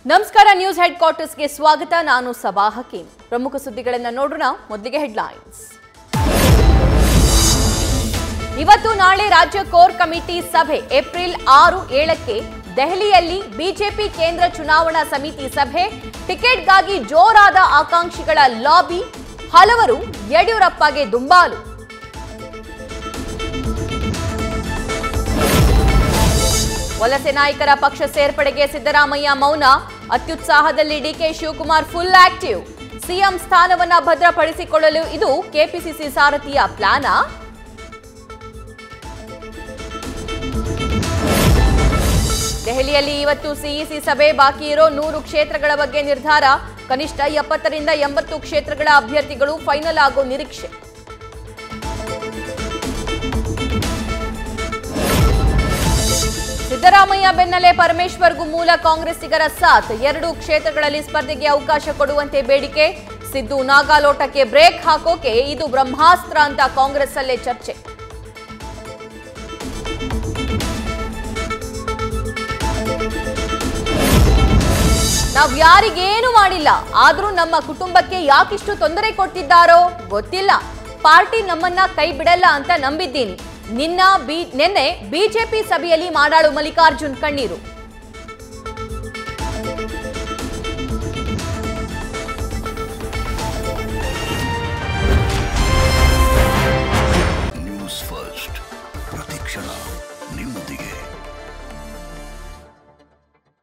ನಮಸ್ಕಾರ news head ಕ್ವಾರ್ಟರ್ಸ್ಗೆ ಸ್ವಾಗತ ನಾನು ಸಬಾ ಹಕೀಂ ಪ್ರಮುಖ ಸುದ್ದಿಗಳನ್ನ ನೋಡೋಣ ಮೊದಲಿಗೆ ಹೆಡ್ಲೈನ್ಸ್ ಇವತ್ತು ನಾಳೆ ರಾಜ್ಯ ಕೋರ್ ಕಮಿಟಿ ಸಭೆ ಏಪ್ರಿಲ್ ಆರು ಏಳಕ್ಕೆ ದೆಹಲಿಯಲ್ಲಿ ಬಿಜೆಪಿ ಕೇಂದ್ರ ಚುನಾವಣಾ ಸಮಿತಿ ಸಭೆ ಟಿಕೆಟ್ಗಾಗಿ ಜೋರಾದ ಆಕಾಂಕ್ಷಿಗಳ ಲಾಬಿ ಹಲವರು ಯಡಿಯೂರಪ್ಪಗೆ ದುಂಬಾಲು ವಲಸೆ ನಾಯಕರ ಪಕ್ಷ ಸೇರ್ಪಡೆಗೆ ಸಿದ್ದರಾಮಯ್ಯ ಮೌನ ಅತ್ಯುತ್ಸಾಹದಲ್ಲಿ DK Shivakumar full active CM ಸ್ಥಾನವನ್ನ ಭದ್ರಪಡಿಸಿಕೊಳ್ಳಲು ಇದು ಕೆಪಿಸಿಸಿ ಸಾರಥಿಯ ಪ್ಲಾನಾ ದೆಹಲಿಯಲ್ಲಿ ಇವತ್ತು ಸಿಇಸಿ ಸಭೆ ಬಾಕಿ ಇರೋ ನೂರು ಕ್ಷೇತ್ರಗಳ ಬಗ್ಗೆ ನಿರ್ಧಾರ ಕನಿಷ್ಠ ಎಪ್ಪತ್ತರಿಂದ ಎಂಬತ್ತು ಕ್ಷೇತ್ರಗಳ ಅಭ್ಯರ್ಥಿಗಳು ಫೈನಲ್ ಆಗೋ ನಿರೀಕ್ಷೆ ಸಿದ್ದರಾಮಯ್ಯ ಬೆನ್ನಲ್ಲೇ ಪರಮೇಶ್ವರ್ಗೂ ಮೂಲ ಕಾಂಗ್ರೆಸ್ಸಿಗರ ಸಾಥ್ ಎರಡು ಕ್ಷೇತ್ರಗಳಲ್ಲಿ ಸ್ಪರ್ಧೆಗೆ ಅವಕಾಶ ಕೊಡುವಂತೆ ಬೇಡಿಕೆ ಸಿದ್ದು ನಾಗಾಲೋಟಕ್ಕೆ ಬ್ರೇಕ್ ಹಾಕೋಕೆ ಇದು ಬ್ರಹ್ಮಾಸ್ತ್ರ ಅಂತ ಕಾಂಗ್ರೆಸ್ ಅಲ್ಲೇ ಚರ್ಚೆ ನಾವ್ ಯಾರಿಗೇನು ಮಾಡಿಲ್ಲ ಆದ್ರೂ ನಮ್ಮ ಕುಟುಂಬಕ್ಕೆ ಯಾಕಿಷ್ಟು ತೊಂದರೆ ಕೊಟ್ಟಿದ್ದಾರೋ ಗೊತ್ತಿಲ್ಲ ಪಾರ್ಟಿ ನಮ್ಮನ್ನ ಕೈ ಬಿಡಲ್ಲ ಅಂತ ನಂಬಿದ್ದೀನಿ ನಿನ್ನ ಬಿ ನಿನ್ನೆ ಬಿಜೆಪಿ ಸಭೆಯಲ್ಲಿ ಮಾಡಾಳು ಮಲ್ಲಿಕಾರ್ಜುನ್ ಕಣ್ಣೀರು